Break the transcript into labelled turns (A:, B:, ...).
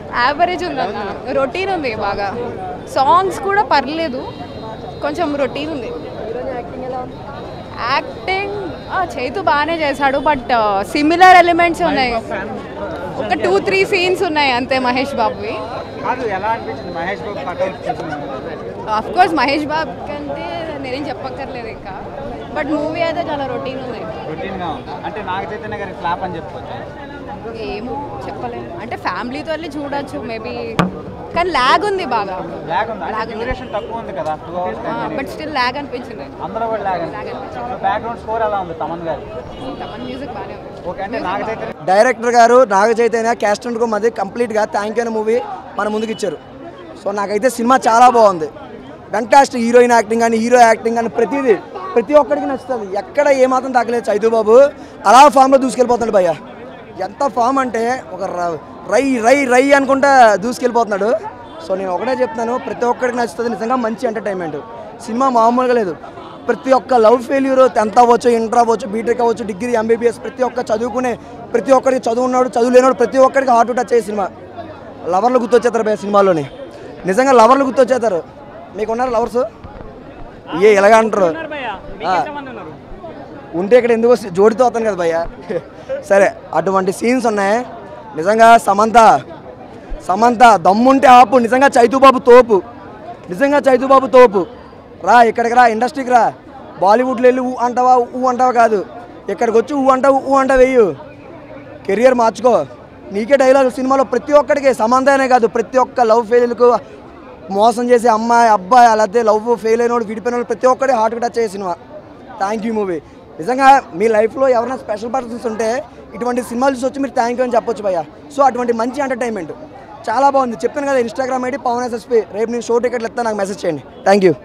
A: Average ఉందన్న routine ఉంది బాగా సాంగ్స్ కూడా పర్లేదు కొంచెం రొటీన్ ఉంది యాక్టింగ్ చైతు బాగానే చేశాడు బట్ సిమిలర్ ఎలిమెంట్స్ ఉన్నాయి ఒక టూ త్రీ సీన్స్ ఉన్నాయి అంతే మహేష్ బాబువి
B: కాదు ఎలా అనిపించింది Mahesh Babu cutout
A: of course Mahesh Babu కంటే నేనేం చెప్పక్కర్లేదు ఇంకా బట్ మూవీ అయితే చాలా రొటీన్ ఉంది
B: రొటీన్ గా ఉంది అంటే నాగ చైతన్య గారి ఫ్లాప్ అని చెప్పుకోవచ్చు
A: ఏమో చెప్పలేము అంటే ఫ్యామిలీతో వెళ్ళి చూడొచ్చు మేబీ కానీ ల్యాగ్ ఉంది బాగా
B: లాగ్ ఉంది అంటే
A: Lag ఉంది.
B: డ్యూరేషన్ తక్కువ ఉంది కదా two hours
A: but still lag అనిపించింది
B: అందరూ కూడా లాగ్
A: Lag అనిపించింది.
B: బ్యాక్గ్రౌండ్ స్కోర్ ఎలా ఉంది తమన్ గారి
A: తమన్ మ్యూజిక్ బాగానే ఉంది
B: ఓకే అంటే నాగ చైతన్య
C: డైరెక్టర్ గారు నాగ చైతన్య క్యాస్ట్ అండ్ మధ్య కంప్లీట్గా థ్యాంక్ యూ అనే మూవీ మన ముందుకు ఇచ్చారు సో నాకైతే సినిమా చాలా బాగుంది ఫంటాస్టిక్ హీరోయిన్ యాక్టింగ్ కానీ హీరో యాక్టింగ్ కానీ ప్రతిదీ ప్రతి ఒక్కడికి నచ్చుతుంది ఎక్కడ ఏమాత్రం తగ్గలేదు చైతు బాబు అలా ఫామ్లో దూసుకెళ్ళిపోతున్నాడు భయ్య ఎంత ఫామ్ అంటే ఒక ర- రై రై రై అనుకుంటా దూసుకెళ్ళిపోతున్నాడు సో నేను ఒకటే చెప్తున్నాను ప్రతి ఒక్కడికి నచ్చుతుంది నిజంగా మంచి ఎంటర్టైన్మెంట్ సినిమా మామూలుగా లేదు ప్రతి ఒక్క లవ్ ఫెయిల్యూర్ టెన్త్ అవ్వచ్చు ఇంటర్ అవ్వచ్చు బీటెక్ అవ్వచ్చు డిగ్రీ ఎంబీబీఎస్ ప్రతి ఒక్క చదువుకునే ప్రతి ఒక్కరికి చదువు ఉన్నాడు చదువు లేనివాడు ప్రతి ఒక్కరికి హార్ట్ టచ్ అయ్యే సినిమా లవర్లు గుర్తొచ్చేస్తారు భయ సినిమాలోని నిజంగా లవర్లు గుర్తొచ్చేస్తారు మీకు ఉన్నారు లవర్స్ ఏ ఇలాగ అంటారు ఆ. ఉంటే ఇక్కడ ఎందుకు వస్తే- జోడితో అవుతాను కదా భయ్య సరే అటువంటి సీన్స్ ఉన్నాయి నిజంగా సమంత సమంత దమ్ముంటే ఆపు నిజంగా చైతుబాబు తోపు నిజంగా చైతుబాబు తోపు రా ఇక్కడికి రా ఇండస్ట్రీకి రా బాలీవుడ్లో వెళ్ళి ఊ అంటావా ఊ అంటావా కాదు ఇక్కడికి వచ్చి ఊ అంటావు ఊ అంటా వెయ్యు కెరియర్ మార్చుకో నీకే డైలాగ్ సినిమాలో ప్రతి ఒక్కడికి సమంతనే కాదు ప్రతి ఒక్క లవ్ ఫెయిల్కు మోసం చేసే అమ్మాయి అబ్బాయి అలాగే లవ్ ఫెయిల్ అయిన వాడు విడిపోయిన వాడు ప్రతి ఒక్కటి హార్ట్ టచ్ అయ్యే సినిమా థ్యాంక్ యూ మూవీ నిజంగా మీ లైఫ్లో ఎవరైనా స్పెషల్ పర్సన్స్ ఉంటే ఇటువంటి సినిమాలు చూసి వచ్చి మీరు థ్యాంక్ యూ అని చెప్పొచ్చు భయ్య సో అటువంటి మంచి ఎంటర్టైన్మెంట్ చాలా బాగుంది చెప్తాను కదా ఇన్స్టాగ్రామ్ ఐడి పవన్ ఎస్ఎస్పీ రేపు నేను షో టికెట్లు ఇస్తాను నాకు మెసేజ్ చేయండి థ్యాంక్ యూ